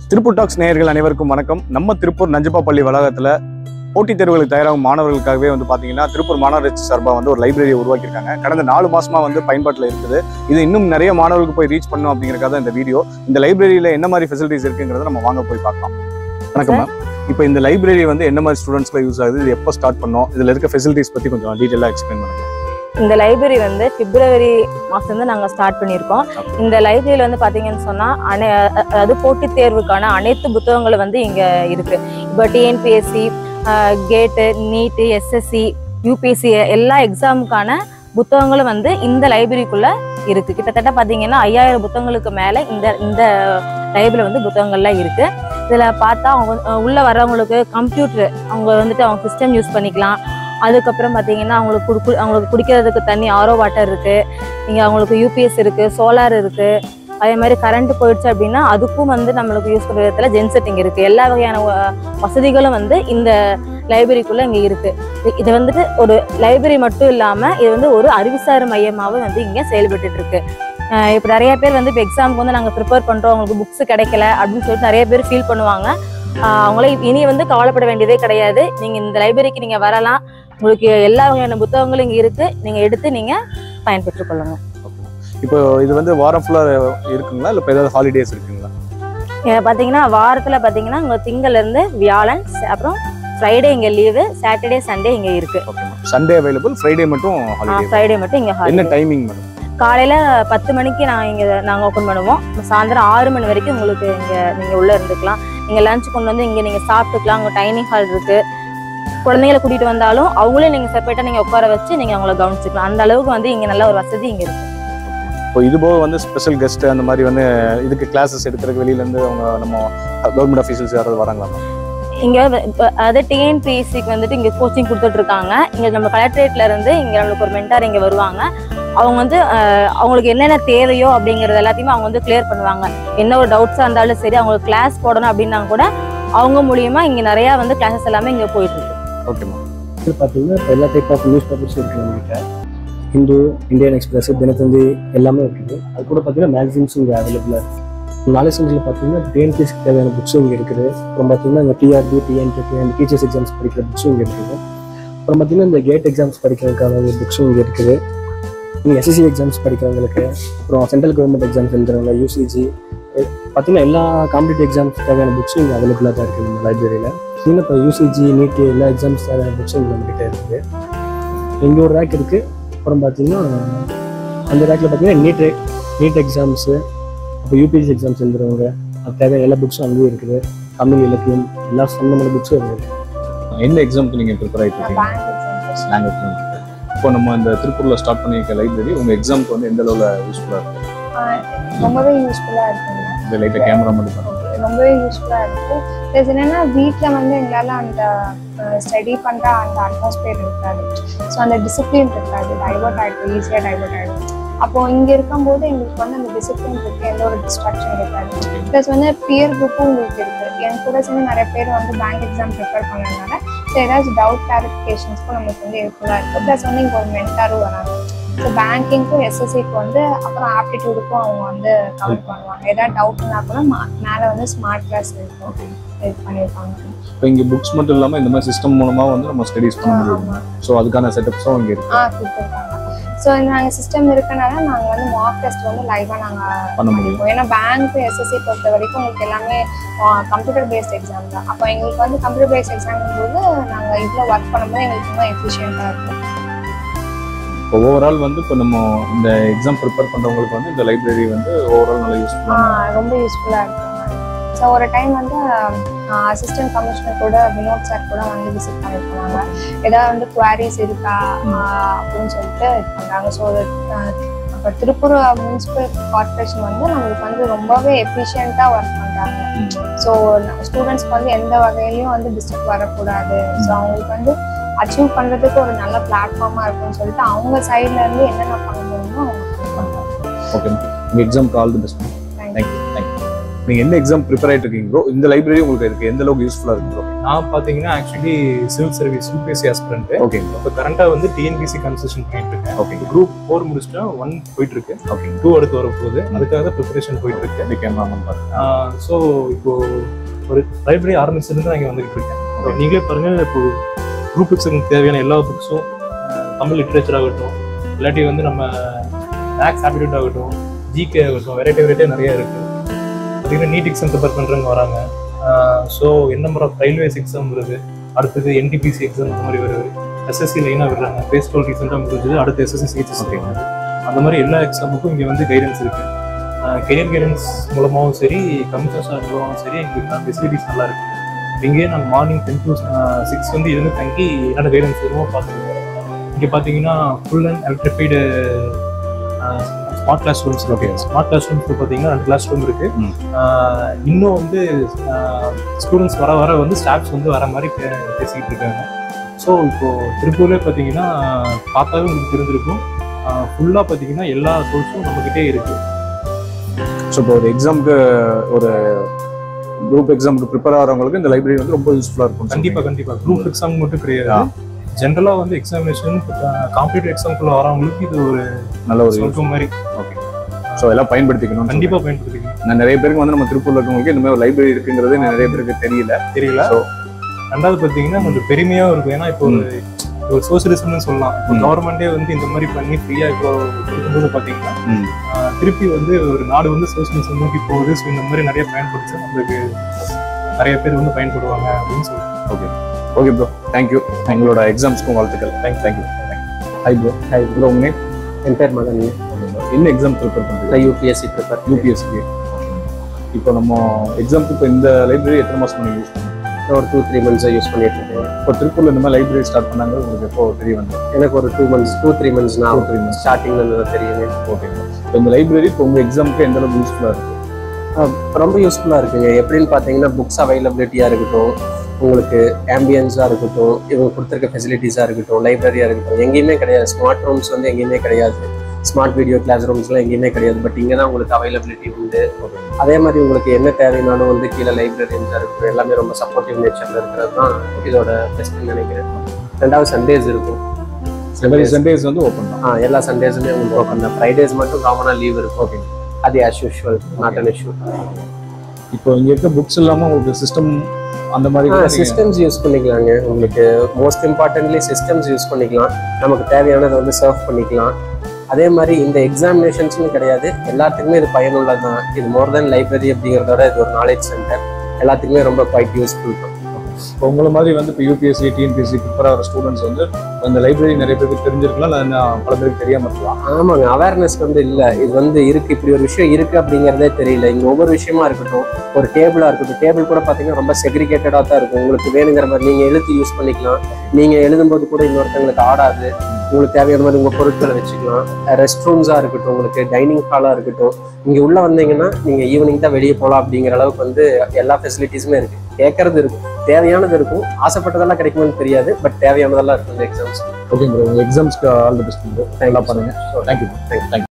Tiruppur tax நேயர்கள் அனைவருக்கும் வணக்கம் நம்ம திருப்பூர் நஞ்சப்பாப்பள்ளி வளாகத்தில் போட்டித் தேர்வுகளுக்கு தயாராகும் மாணவர்களுக்காகவே வந்து பார்த்தீங்கன்னா திருப்பூர் மாநகராட்சி சார்பாக வந்து ஒரு லைப்ரரியை உருவாக்கியிருக்காங்க கடந்த நாலு மாசமா வந்து பயன்பாட்டில் இருக்குது இது இன்னும் நிறைய மாணவர்களுக்கு போய் ரீச் பண்ணும் அப்படிங்கிறக்காக தான் இந்த வீடியோ இந்த லைப்ரரியில் என்ன மாதிரி ஃபெசிலிட்டிஸ் இருக்குங்கிறத நம்ம வாங்க போய் பார்க்கலாம் வணக்கம் மேம் இப்போ இந்த லைப்ரரி வந்து என்ன மாதிரி ஸ்டூடெண்ட்ஸ்க்கு யூஸ் ஆகுது இது எப்போ ஸ்டார்ட் பண்ணோம் இதில் இருக்க ஃபெசிலிட்டிஸ் பற்றி கொஞ்சம் டீட்டெயிலாக எக்ஸ்பிளைன் பண்ணுங்க இந்த லைப்ரரி வந்து பிப்ரவரி மாதம் வந்து நாங்கள் ஸ்டார்ட் பண்ணியிருக்கோம் இந்த லைப்ரரியில் வந்து பார்த்தீங்கன்னு சொன்னால் அனை அ- அதாவது போட்டித் தேர்வுக்கான அனைத்து புத்தகங்களும் வந்து இங்கே இருக்கு இப்போ டிஎன்பிஎஸ்சி கேட்டு நீட்டு எஸ்எஸ்சி யூபிஎஸ்சி எல்லா எக்ஸாமுக்கான புத்தகங்களும் வந்து இந்த லைப்ரரிக்குள்ள இருக்கு கிட்டத்தட்ட பார்த்தீங்கன்னா ஐயாயிரம் புத்தகங்களுக்கு மேலே இந்த இந்த லைப்ரரி வந்து புத்தகங்கள்லாம் இருக்கு இதில் பார்த்தா அவங்க வந்து- உள்ள வர்றவங்களுக்கு கம்ப்யூட்டர் அவங்க வந்துட்டு அவங்க சிஸ்டம் யூஸ் பண்ணிக்கலாம் அதுக்கப்புறம் பார்த்தீங்கன்னா அவங்களுக்கு குடு அவங்களுக்கு குடிக்கிறதுக்கு தண்ணி ஆரோ வாட்டர் இருக்கு இங்கே அவங்களுக்கு யூபிஎஸ் இருக்கு சோலார் இருக்கு அதே மாதிரி கரண்ட் போயிடுச்சு அப்படின்னா அதுக்கும் வந்து நம்மளுக்கு யூஸ் பண்ணுற விதத்தில் ஜென்செட்டிங் இருக்கு எல்லா வகையான வ- வசதிகளும் வந்து இந்த லைப்ரரிக்குள்ள இங்கே இருக்கு இது- இது வந்துட்டு ஒரு லைப்ரரி மட்டும் இல்லாமல் இது வந்து ஒரு அறிவுசார் மையமாகவும் வந்து இங்கே செயல்பட்டுட்டு இருக்கு அஹ் இப்போ நிறைய பேர் வந்து இப்போ எக்ஸாமுக்கு வந்து நாங்கள் ப்ரிப்பேர் பண்ணுறோம் அவங்களுக்கு புக்ஸ் கிடைக்கல அப்படின்னு சொல்லிட்டு நிறைய பேர் ஃபீல் பண்ணுவாங்க ஆஹ் அவங்கள இனி வந்து கவலைப்பட வேண்டியதே கிடையாது நீங்கள் இந்த லைப்ரரிக்கு நீங்கள் வரலாம் உங்களுக்கு எல்லா வகையான புத்தகங்களும் இங்கே இருக்கு நீங்கள் எடுத்து நீங்கள் பயன்பெற்றுக் கொள்ளுங்க இப்போ இது வந்து வாரம் ஃபுல்லாக இருக்குங்களா இல்லை இப்போ ஏதாவது ஹாலிடேஸ் இருக்குங்களா இங்க பார்த்தீங்கன்னா வாரத்தில் பார்த்தீங்கன்னா உங்கள் திங்கள்லேருந்து வியாழன் ச- அப்புறம் ஃப்ரைடே இங்கே லீவு சாட்டர்டே சண்டே இங்கே இருக்கு ஓகே சண்டே அவைலபிள் ஃப்ரைடே மட்டும் ஹாலிடே ஃப்ரைடே மட்டும் இங்கே என்ன ஹாலிடே டைமிங் மேடம் காலையில் பத்து மணிக்கு நாங்கள் இங்கே நாங்கள் ஓப்பன் பண்ணுவோம் சாயந்தரம் ஆறு மணி வரைக்கும் உங்களுக்கு இங்கே நீங்கள் உள்ளே இருந்துக்கலாம் நீங்கள் லஞ்ச் கொண்டு வந்து இங்கே நீங்கள் சாப்பிட்டுக்கலாம் அங்கே டைனிங் ஹால் இருக்குது குழந்தைங்களை கூட்டிகிட்டு வந்தாலும் அவங்களே நீங்கள் செப்பரேட்டாக நீங்கள் உட்கார வச்சு நீங்கள் அவங்கள கவனிச்சுக்கலாம் அந்த அளவுக்கு வந்து இங்கே நல்ல ஒரு வசதி இங்கே இருக்குது இப்போ இது போக வந்து ஸ்பெஷல் கெஸ்ட் அந்த மாதிரி வந்து இதுக்கு கிளாஸஸ் எடுக்கிறதுக்கு வெளியில இருந்து அவங்க நம்ம கவர்மெண்ட் அஃபீஷியல்ஸ் யாராவது வராங்களா மேம் இங்கே அது டிஎன்பிஎஸ்சிக்கு வந்துட்டு இங்கே கோச்சிங் கொடுத்துட்டு இருக்காங்க இங்கே நம்ம கலெக்டரேட்ல இருந்து இங்கே நம்மளுக்கு ஒரு மென்டார் இங்கே வருவாங்க அவங்க வந்து அஹ், அவங்களுக்கு என்னென்ன தேவையோ அப்படிங்கிறது எல்லாத்தையுமே அவங்க வந்து கிளியர் பண்ணுவாங்க என்ன ஒரு டவுட்ஸாக இருந்தாலும் சரி அவங்களுக்கு கிளாஸ் போடணும் அப்படின்னா கூட அவங்க மூலியமா இங்கே நிறையா வந்து கிளாஸஸ் எல்லாமே இங்கே போயிட்டு இருக்கு ஓகே மேம் இது பார்த்தீங்கன்னா இப்போ எல்லா டைப் ஆஃப் நியூஸ் பேப்பர்ஸும் இருக்குது நம்மகிட்ட ஹிந்து இந்தியன் எக்ஸ்பிரஸ் தினத்தந்தி எல்லாமே இருக்குது அது கூட பார்த்தீங்கன்னா மேக்சின்ஸும் இங்கே அவைலபிளாக இருக்குது நாலேஜ் சென்டரில் பார்த்தீங்கன்னா டிஎன்பிஎஸ்க்கு தேவையான புக்ஸும் இங்கே இருக்குது அப்புறம் பார்த்தீங்கன்னா இந்த TRP TNTP and teachers exams படிக்கிற புக்ஸும் இங்கே இருக்குது அப்புறம் பார்த்தீங்கன்னா இந்த கேட் எக்ஸாம்ஸ் படிக்கிறதுக்கான புக்ஸும் இங்கே இருக்குது இங்கே எஸ்எஸ்சி எக்ஸாம்ஸ் படிக்கிறவங்களுக்கு அப்புறம் சென்ட்ரல் கவர்மெண்ட் எக்ஸாம்ஸ் எழுதுறவங்க யூசிஜி பார்த்தீங்கன்னா எல்லா காம்படிட்டிவ் எக்ஸாம்ஸ் தேவையான புக்ஸும் இங்கே அவைலபிளாக தான் இருக்குது நம்ம லைப்ரரியில் இன்னும் இப்போ யூசிஜி நீட் எல்லா எக்ஸாம்ஸ் தேவையான புக்ஸும் இங்கே நம்மகிட்ட இருக்குது இங்கே ஒரு ரேக் இருக்குது அப்புறம் பார்த்தீங்கன்னா அந்த ரேக்கில் பார்த்தீங்கன்னா நீட் நீட் எக்ஸாம்ஸு அப்போ யூபிஎஸ்சி எக்ஸாம்ஸ் எழுதுறவங்க அது தேவையான எல்லா புக்ஸும் அங்கேயும் இருக்குது தமிழ் இலக்கியம் எல்லா சம்பந்தமான புக்ஸும் அங்கே இருக்குது எந்த எக்ஸாமுக்கு நீங்க ப்ரிப்பேர் ஆகிட்டு இருக்கீங்க ஸ்லாங் எக்ஸாம் இப்போ நம்ம இந்த திருப்பூர்ல ஸ்டார்ட் பண்ணியிருக்க லைப்ரரி உங்க எக்ஸாமுக்கு வந்து எந்த அளவுல யூஸ்ஃபுல்லா இருக்கும் ரொம்பவே யூஸ்ஃபுல்லாக இருக்குங்க இந்த லைட்டா கேமரா மட்டும் பாருங்க ரொம்பவே யூஸ்ஃபுல்லாக இருக்கு ப்ளஸ் என்னன்னா வீட்டில் வந்து எங்களால் அந்த ஸ்டடி பண்ணுற அந்த அட்மாஸ்பியர் இருக்காது ஸோ அந்த டிசிப்ளின் இருக்காது டைவர்ட் ஆகிடும் ஈஸியாக டைவர்ட் ஆகிடும் அப்போ இங்கே இருக்கும்போது எங்களுக்கு வந்து அந்த டிசிப்ளின் இருக்கு எந்த ஒரு டிஸ்ட்ராக்ஷன் இருக்காது ப்ளஸ் வந்து பியர் குரூப்பும் உங்களுக்கு இருக்கு என் கூட சேர்ந்து நிறைய பேர் வந்து பேங்க் எக்ஸாம் ப்ரிப்பேர் பண்ணதுனால ஸோ ஏதாச்சும் டவுட் கிளாரிஃபிகேஷன்ஸ்க்கும் நமக்கு வந்து ஹெல்ப்ஃபுல்லாக இருக்குது ப்ளஸ் வந்து இங்கே ஒரு மென்டாரும் வராங்க ஸோ பேங்கிங்க்கும் எஸ்எஸ்சிக்கு வந்து அப்புறம் ஆப்டிடியூடுக்கும் அவங்க வந்து கவர் பண்ணுவாங்க ஏதாவது டவுட்னா கூட மா- மேலே வந்து ஸ்மார்ட் கிளாஸ் இருக்கும் இது பண்ணியிருப்பாங்க இப்போ இங்க புக்ஸ் மட்டும் இல்லாம இந்த மாதிரி சிஸ்டம் மூலமா வந்து நம்ம ஸ்டடிஸ் பண்ண முடியும் ஆமா. ஸோ அதுக்கான செட்டப்ஸும் இங்க இருக்கு ஆ கொடுத்துருக்காங்க ஸோ நாங்கள் சிஸ்டம் இருக்கனால நாங்கள் வந்து மார்க் டெஸ்ட் வந்து லைவாக நாங்கள் பண்ண முடியும் பண்ணிப்போம் ஏன்னா பேங்க் எஸ்எஸ்சி பொறுத்த வரைக்கும் உங்களுக்கு எல்லாமே கம்ப்யூட்டர் பேஸ்ட் எக்ஸாம் தான் அப்போ எங்களுக்கு வந்து கம்ப்யூட்டர் பேஸ்ட் எக்ஸாம் போது நாங்கள் இவ்வளோ ஒர்க் பண்ணும்போது எங்களுக்கு இன்னும் எஃபிஷியண்ட்டாக இருக்கும் இப்போ ஓவரால் வந்து இப்போ நம்ம இந்த எக்ஸாம் ப்ரிப்பேர் பண்றவங்களுக்கு வந்து இந்த லைப்ரரி வந்து ஓவரால் நல்ல ஆ, யூஸ்ஃபுல்லாக ரொம்ப யூஸ்ஃபுல்லாக இருக்கும் ஸோ ஒரு டைம் வந்து அசிஸ்டன்ட் கமிஷனர் கூட வினோத் சார் கூட வந்து விசிட் பண்ணி போனாங்க ஏதாவது வந்து குவாரிஸ் இருக்கா ஆ, அப்படின்னு சொல்லிட்டு இது பண்ணுறாங்க ஸோ அப்போ திருப்பூர் முனிசிபல் கார்பரேஷன் வந்து நம்மளுக்கு வந்து ரொம்பவே எஃபிஷியண்ட்டாக ஒர்க் பண்ணுறாங்க ஸோ ஸ்டூடெண்ட்ஸ்க்கு வந்து எந்த வகையிலையும் வந்து டிஸ்டர்ப் வரக்கூடாது ஸோ அவங்களுக்கு வந்து அச்சீவ் பண்ணுறதுக்கு ஒரு நல்ல பிளாட்ஃபார்மாக இருக்கும்னு சொல்லிட்டு அவங்க சைட்ல இருந்து என்னென்ன பண்ண முடியுமோ அவங்க பண்ணுறாங்க ஓகே உங்க எக்ஸாம்க்கு all the best thank you thank you thank you நீங்க என்ன எக்ஸாம் ப்ரிப்பேர் ஆயிட்டு இருக்கீங்க ப்ரோ இந்த லைப்ரரி உங்களுக்கு இருக்கு எந்த அளவுக்கு யூஸ்ஃபுல்லா இருக்கு ப்ரோ நான் பார்த்தீங்கன்னா actually civil service UPSC aspirant okay இப்போ கரண்டாக வந்து டிஎன்பிசி கன்செஷன் பண்ணிட்டு இருக்கேன் ஓகே குரூப் ஃபோர் முடிச்சுட்டா ஒன் போயிட்டு இருக்கு ஓகே டூ அடுத்து வர போகுது அதுக்காக தான் ப்ரிப்பரேஷன் போயிட்டு இருக்கு இந்த கேமரா பாருங்க ஸோ இப்போ ஒரு லைப்ரரி ஆரம்பிச்சிருந்து நான் இங்கே வந்துகிட்டு இருக்கேன் So, நீங்களே பாருங்க இப்போ குரூப் எக்ஸாமுக்கு தேவையான எல்லா புக்ஸும் தமிழ் லிட்ரேச்சர் ஆகட்டும் இல்லாட்டி வந்து நம்ம மேக்ஸ் ஆப்டிடியூட் ஆகட்டும் ஜிகே ஆகட்டும் வெரைட்டி வெரைட்டியாக நிறைய இருக்கு பார்த்தீங்கன்னா நீட் எக்ஸாம் ப்ரிப்பேர் பண்ணுறவங்க வராங்க so N number of railways exam வருது அடுத்தது என்டிபிசி எக்ஸாம் இந்த மாதிரி வருது எஸ்எஸ்சி லைனாக விடுறாங்க பேஸ் டுவெல் ரீசெண்டாக முடிஞ்சது அடுத்து எஸ்எஸ்சி சிஹெச்எஸ் வருவாங்க அந்த மாதிரி எல்லா எக்ஸாமுக்கும் இங்கே வந்து கைடன்ஸ் இருக்கு கெரியர் கைடன்ஸ் மூலமாகவும் சரி கமிஷன் சார் மூலமாகவும் சரி எங்களுக்கு ஃபெசிலிட்டிஸ் நல்லா இருக்கு இங்கேயே நாங்கள் மார்னிங் டென் டு சிக்ஸ் வந்து இருந்து தங்கி என்னென்ன கைடன்ஸ் வேணுமோ பார்த்துருக்கோம் இங்கே பார்த்தீங்கன்னா full and electrified smart class rooms இருக்கு ஸ்மார்ட் கிளாஸ் ரூம்ஸ் பார்த்தீங்கன்னா ரெண்டு கிளாஸ் ரூம் இருக்கு ம். ஆஹ் இன்னும் வந்து ஸ்டூடெண்ட்ஸ் வர வர வந்து ஸ்டாஃப்ஸ் வந்து வர மாதிரி பே- பேசிக்கிட்டு இருக்காங்க ஸோ இப்போ திருப்பூர்லேயே பார்த்தீங்கன்னா பார்த்தாவே உங்களுக்கு தெரிஞ்சிருக்கும் ஃபுல்லாக பார்த்தீங்கன்னா எல்லா சோர்ஸும் நம்மக்கிட்டே இருக்கு ஸோ இப்போ ஒரு எக்ஸாமுக்கு ஒரு குரூப் எக்ஸாமுக்கு ப்ரிப்பேர் ஆகிறவங்களுக்கு இந்த லைப்ரரி வந்து ரொம்ப யூஸ்ஃபுல்லா இருக்கும் கண்டிப்பா கண்டிப்பா குரூப் எக்ஸாம் மட்டும் கிடையாது ஜென்ரலா வந்து எக்ஸாமினேஷன் காம்படிட்டிவ் எக்ஸாம்குள்ள வரவங்களுக்கு இது ஒரு நல்ல ஒரு சொல்ற மாதிரி ஓகே ஸோ எல்லாம் பயன்படுத்திக்கணும் கண்டிப்பா பயன்படுத்திக்கணும் நான் நிறைய பேருக்கு வந்து நம்ம திருப்பூர்ல இருக்கவங்களுக்கு இந்த மாதிரி ஒரு லைப்ரரி இருக்குங்கிறது நிறைய பேருக்கு தெரியல தெரியல So- ரெண்டாவது பாத்தீங்கன்னா கொஞ்சம் பெருமையாவும் இருக்கும் ஏன்னா இப்போ ஒரு ஒரு சோசியலிசம்னு சொல்லலாம் ம். கவர்மெண்டே வந்து இந்த மாதிரி பண்ணி ஃப்ரீயா இப்போ கொடுக்கும்போது பாத்தீங்கன்னா ம். ஆஹ், திருப்பி வந்து ஒரு நாடு வந்து சோசியலிசம் நோக்கி போகுது ஸோ இந்த மாதிரி நிறைய பயன்படுத்தி நம்மளுக்கு நிறைய பேர் வந்து பயன்படுவாங்க அப்படின்னு சொல்லி ஓகே ப்ரோ தேங்க்யூ எங்களோட எக்ஸாம்ஸ்க்கும் வாழ்த்துக்கள் thank thank you hi bro hi bro உங்க name? என் பேர் மதன் என்ன எக்ஸாம் ப்ரிப்பேர் பண்ணுறீங்க நான் யூபிஎஸ்சி ப்ரிப்பேர் யூபிஎஸ்சி இப்போ நம்ம எக்ஸாம்க்கு இப்போ இந்த லைப்ரரி எத்தனை மாசம் நீங்க யூஸ் பண்ணுங்க ஒரு டூ த்ரீ மந்த்ஸாக யூஸ் பண்ணிட்டு இருக்கேன் இப்போ திருப்பூர்ல இந்த மாதிரி லைப்ரரி ஸ்டார்ட் பண்ணாங்க உங்களுக்கு எப்போ தெரிய வந்தது எனக்கு ஒரு two months two three months Two, நான் three months. ஸ்டார்டிங்ல இருந்து தான் தெரியுங்க ஓகே இப்போ இந்த லைப்ரரி இப்போ உங்க எக்ஸாமுக்கு எந்த அளவுக்கு யூஸ்ஃபுல்லா இருக்கு ரொம்ப யூஸ்ஃபுல்லாக இருக்குங்க எப்படின்னு பார்த்தீங்கன்னா புக்ஸ் அவைலபிலிட்டியாக இருக்கட்டும் உங்களுக்கு ஆம்பியன்ஸாக இருக்கட்டும் இவங்க கொடுத்துருக்க ஃபெசிலிட்டிஸாக இருக்கட்டும் லைப்ரரியாக இருக்கட்டும் எங்கேயுமே கிடையாது ஸ்மார்ட் ரூம்ஸ் வந்து எங்கேயுமே கிடையாது ஸ்மார்ட் வீடியோ கிளாஸ் ரூம்ஸ்லாம் எங்கேயுமே கிடையாது பட் இங்கே தான் உங்களுக்கு அவைலபிலிட்டி உண்டு அதே மாதிரி உங்களுக்கு என்ன தேவைனாலும் வந்து கீழே லைப்ரரியன்ஸாக இருக்கட்டும் எல்லாமே ரொம்ப சப்போர்ட்டிவ் நேச்சரில் இருக்கிறது தான் இதோட பெஸ்ட்டுன்னு நினைக்கிறேன் ரெண்டாவது சண்டேஸ் இருக்கும் எவ்ரி சண்டேஸ் வந்து ஓப்பன் தான் ஆ எல்லா சண்டேஸுமே உங்களுக்கு ஓப்பன் தான் ஃப்ரைடேஸ் மட்டும் காமனாக லீவ் இருக்கும் ஓகே அது as usual not an issue இப்போ இங்க இருக்க புக்ஸ் இல்லாம உங்களுக்கு சிஸ்டம் அந்த மாதிரி கூட நீங்க- சிஸ்டம்ஸ் யூஸ் பண்ணிக்கலாங்க உங்களுக்கு மோஸ்ட் இம்பார்ட்டன்ட்லி சிஸ்டம்ஸ் யூஸ் பண்ணிக்கலாம் நமக்கு தேவையானதை வந்து சர்வ் பண்ணிக்கலாம் அதே மாதிரி இந்த எக்ஸாமினேஷன்ஸ்னு கிடையாது எல்லாத்துக்குமே இது பயனுள்ளது தான் இது மோர் தென் லைப்ரரி அப்படிங்கிறத விட இது ஒரு நாலேஜ் சென்டர் எல்லாத்துக்குமே ரொம்ப குவைட் யூஸ்ஃபுல் தான் இப்போ உங்களை மாதிரி வந்து இப்போ யூபிஎஸ்சி டிஎன்பிஎஸ்சி ப்ரிப்பேர் ஆகிற ஸ்டூடெண்ட்ஸ் வந்து இந்த லைப்ரரி நிறைய பேருக்கு தெரிஞ்சிருக்கலாம் இல்லை இன்னும் பல பேருக்கு தெரியாம இருக்கலாம் ஆமாங்க அவேர்னஸ் வந்து இல்லை இது வந்து இருக்கு இப்படி ஒரு விஷயம் இருக்கு அப்படிங்கிறதே தெரியல இங்க ஒவ்வொரு விஷயமா இருக்கட்டும் ஒரு டேபிளா இருக்கட்டும் டேபிள் கூட பாத்தீங்கன்னா ரொம்ப செக்ரிகேட்டடா தான் இருக்கும் உங்களுக்கு வேணுங்கிற மாதிரி நீங்க எழுத்து யூஸ் பண்ணிக்கலாம் நீங்க எழுதும்போது கூட இன்னொருத்தங்களுக்கு ஆடாது உங்களுக்கு தேவையான மாதிரி உங்க பொருட்களை வச்சுக்கலாம் ரெஸ்ட் ரூம்ஸா இருக்கட்டும் உங்களுக்கு டைனிங் ஹாலா இருக்கட்டும் இங்க உள்ள வந்தீங்கன்னா நீங்க ஈவினிங் தான் வெளியே போகலாம் அப்படிங்கிற அளவுக்கு வந்து எல்லா ஃபெசிலிட்டிஸுமே இருக்கு கேட்கறது இருக்கும் தேவையானது இருக்கும் ஆசைப்பட்டதெல்லாம் கிடைக்குமான்னு தெரியாது பட் தேவையானதெல்லாம் இருக்கும் இந்த எக்ஸாம்ஸ் ஓகே ப்ரோ உங்க எக்ஸாம்ஸ்க்கு ஆல் தி பெஸ்ட் ப்ரோ நல்லா பண்ணுங்க தேங்க்யூ தேங்க்யூ